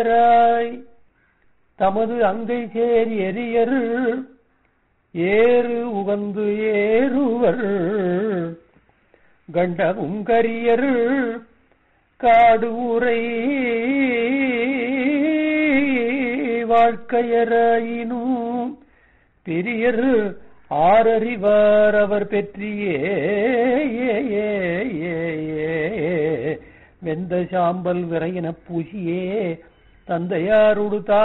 ராய் தமது அங்கை சேர் எரியர் ஏறு உகந்து ஏறுவர் கண்டமும் கரியர் காடு உரை வாழ்க்கையராயினும் பெரியர் ஆரறிவார் அவர் பெற்றியே வெந்த சாம்பல் விரையின பூசியே தந்தையாருடு